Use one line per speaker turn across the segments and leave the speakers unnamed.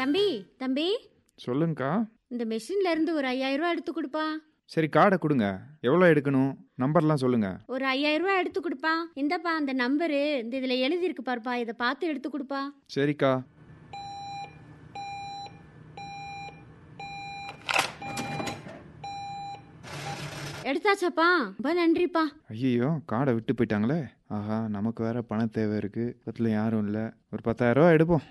தம்பி தம்பி
சொல்லுங்கக்கா
இந்த மெஷின்ல இருந்து ஒரு ஐயாயிரம் ரூபாய் எடுத்து கொடுப்பா
சரி கார்டை கொடுங்க எவ்வளோ எடுக்கணும் நம்பர்லாம் சொல்லுங்க
ஒரு ஐயாயிரம் ரூபாய் எடுத்து கொடுப்பா இந்தப்பா அந்த நம்பரு இந்த இதுல எழுதி இருக்கு பாருப்பா இதை பார்த்து எடுத்து கொடுப்பா
சரிக்கா
எடுத்தாச்சாப்பா ரொம்ப நன்றிப்பா
ஐயோ கார்டை விட்டு போயிட்டாங்களே ஆஹா நமக்கு வேற பண தேவை இருக்கு பக்கத்தில் யாரும் இல்லை ஒரு பத்தாயிரம் ரூபா எடுப்போம்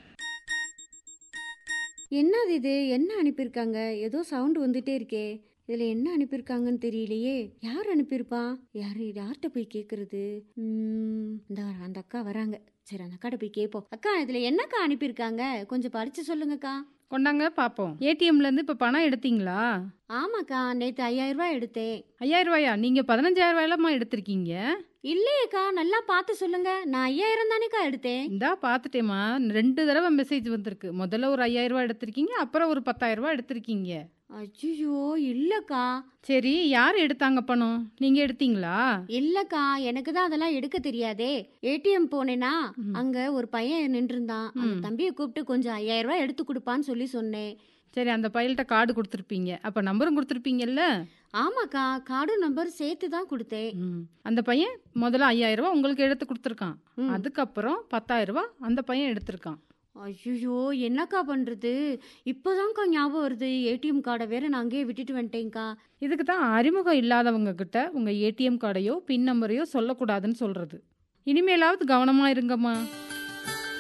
என்னது இது என்ன அனுப்பியிருக்காங்க ஏதோ சவுண்ட் வந்துட்டே இருக்கே இதுல என்ன அனுப்பியிருக்காங்கன்னு தெரியலையே யார் அனுப்பியிருப்பா யாரு யார்கிட்ட போய் கேக்குறது உம், இந்த வர அந்த அக்கா வராங்க சரி அந்த அக்காட்ட போய் கேட்போம் அக்கா இதுல என்னக்கா அனுப்பியிருக்காங்க கொஞ்சம் படிச்சு சொல்லுங்கக்கா
கொண்டாங்க பார்ப்போம் ஏடிஎம்ல இருந்து இப்ப பணம் எடுத்தீங்களா
ஆமாக்கா நேத்து ஐயாயிரம் ரூபாய் எடுத்தேன்
ஐயாயிரம் ரூபாயா நீங்க பதினஞ்சாயிரம் ரூபாயிலமா எடுத்திருக்கீங்க
இல்லையேக்கா நல்லா பார்த்து சொல்லுங்க நான் ஐயாயிரம் தானேக்கா எடுத்தேன்
இந்தா பார்த்துட்டேம்மா ரெண்டு தடவை மெசேஜ் வந்திருக்கு முதல்ல ஒரு ஐயாயிரம் ரூபாய் எடுத்திருக்கீங்க அப்புறம் ஒரு பத்தாயிரம் ரூபாய் எடுத்திருக்கீங்க
ஐயோ இல்லக்கா
சரி யார் எடுத்தாங்க பணம் நீங்க எடுத்தீங்களா
இல்லக்கா எனக்கு தான் அதெல்லாம் எடுக்க தெரியாதே ஏடிஎம் போனேனா
ம்.
அங்க ஒரு பையன் நின்றுருந்தான் அந்த
ம்.
தம்பியை கூப்பிட்டு கொஞ்சம் ஐயாயிரம் ரூபாய் எடுத்து கொடுப்பான்னு சொல்லி சொன்னேன்
சரி அந்த பையல்கிட்ட கார்டு கொடுத்துருப்பீங்க அப்ப நம்பரும் கொடுத்துருப்பீங்கல்ல
ஆமாக்கா கார்டு நம்பர் சேர்த்து தான் கொடுத்தேன்
ம். அந்த பையன் முதல்ல ஐயாயிரம் ரூபாய் உங்களுக்கு எடுத்து கொடுத்துருக்கான்
ம்.
அதுக்கப்புறம் பத்தாயிரம் ரூபாய் அந்த பையன் எடுத்திருக்கான்
ஐயோ என்னக்கா பண்றது இப்போதான்க்கா ஞாபகம் வருது ஏடிஎம் கார்டை வேற நான் அங்கேயே விட்டுட்டு வந்துட்டேன்க்கா
இதுக்கு தான் அறிமுகம் இல்லாதவங்க கிட்ட உங்க ஏடிஎம் கார்டையோ பின் நம்பரையோ சொல்லக்கூடாதுன்னு சொல்றது இனிமேலாவது கவனமா இருங்கம்மா